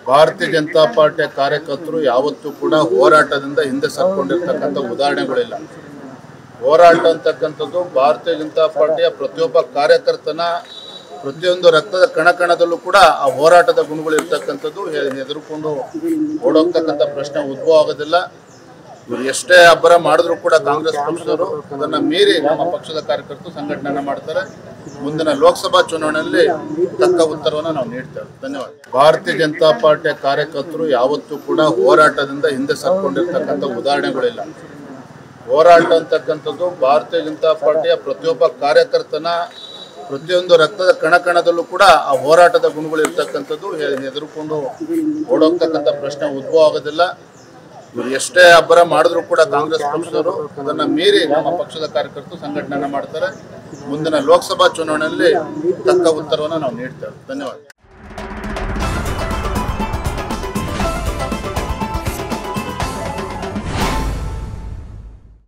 ಭಾರತೀಯ ಜನತಾ ಪಾರ್ಟಿಯ ಕಾರ್ಯಕರ್ತರು ಯಾವತ್ತೂ ಕೂಡ ಹೋರಾಟದಿಂದ ಹಿಂದೆ ಸರ್ಕೊಂಡಿರ್ತಕ್ಕಂಥ ಉದಾಹರಣೆಗಳಿಲ್ಲ ಹೋರಾಟ ಅಂತಕ್ಕಂಥದ್ದು ಭಾರತೀಯ ಜನತಾ ಪಾರ್ಟಿಯ ಪ್ರತಿಯೊಬ್ಬ ಕಾರ್ಯಕರ್ತನ ಪ್ರತಿಯೊಂದು ರಕ್ತದ ಕಣ ಕಣದಲ್ಲೂ ಕೂಡ ಆ ಹೋರಾಟದ ಗುಣಗಳು ಇರ್ತಕ್ಕಂಥದ್ದು ಹೆ- ಹೆದರ್ಕೊಂಡು ಓಡೋಗ್ತಕ್ಕಂಥ ಪ್ರಶ್ನೆ ಉದ್ಭವ ಆಗೋದಿಲ್ಲ ಇವ್ರು ಎಷ್ಟೇ ಅಬ್ಬರ ಮಾಡಿದ್ರು ಕೂಡ ಕಾಂಗ್ರೆಸ್ ಪಕ್ಷದವರು ಅದನ್ನ ಮೀರಿ ನಮ್ಮ ಪಕ್ಷದ ಕಾರ್ಯಕರ್ತರು ಸಂಘಟನೆ ಮಾಡ್ತಾರೆ ಮುಂದಿನ ಲೋಕಸಭಾ ಚುನಾವಣೆಯಲ್ಲಿ ತಕ್ಕ ಉತ್ತರವನ್ನು ನಾವು ನೀಡ್ತೇವೆ ಧನ್ಯವಾದ ಭಾರತೀಯ ಜನತಾ ಪಾರ್ಟಿಯ ಕಾರ್ಯಕರ್ತರು ಯಾವತ್ತೂ ಕೂಡ ಹೋರಾಟದಿಂದ ಹಿಂದೆ ಸರ್ಕೊಂಡಿರ್ತಕ್ಕಂಥ ಉದಾಹರಣೆಗಳಿಲ್ಲ ಹೋರಾಟ ಅಂತಕ್ಕಂಥದ್ದು ಭಾರತೀಯ ಜನತಾ ಪಾರ್ಟಿಯ ಪ್ರತಿಯೊಬ್ಬ ಕಾರ್ಯಕರ್ತನ ಪ್ರತಿಯೊಂದು ರಕ್ತದ ಕಣ ಕಣದಲ್ಲೂ ಕೂಡ ಆ ಹೋರಾಟದ ಗುಣಗಳು ಇರ್ತಕ್ಕಂಥದ್ದು ಹೆ- ಹೆದರ್ಕೊಂಡು ಓಡೋಗ್ತಕ್ಕಂಥ ಪ್ರಶ್ನೆ ಉದ್ಭವ ಆಗೋದಿಲ್ಲ ಇವ್ರು ಎಷ್ಟೇ ಅಬ್ಬರ ಮಾಡಿದ್ರು ಕೂಡ ಕಾಂಗ್ರೆಸ್ ಪಕ್ಷದವರು ಅದನ್ನ ಮೀರಿ ನಮ್ಮ ಪಕ್ಷದ ಕಾರ್ಯಕರ್ತರು ಸಂಘಟನೆ ಮಾಡ್ತಾರೆ ಮುಂದಿನ ಲೋಕಸಭಾ ಚುನಾವಣೆಯಲ್ಲಿ ತಕ್ಕ ಉತ್ತರವನ್ನು ನಾವು ನೀಡ್ತೇವೆ ಧನ್ಯವಾದ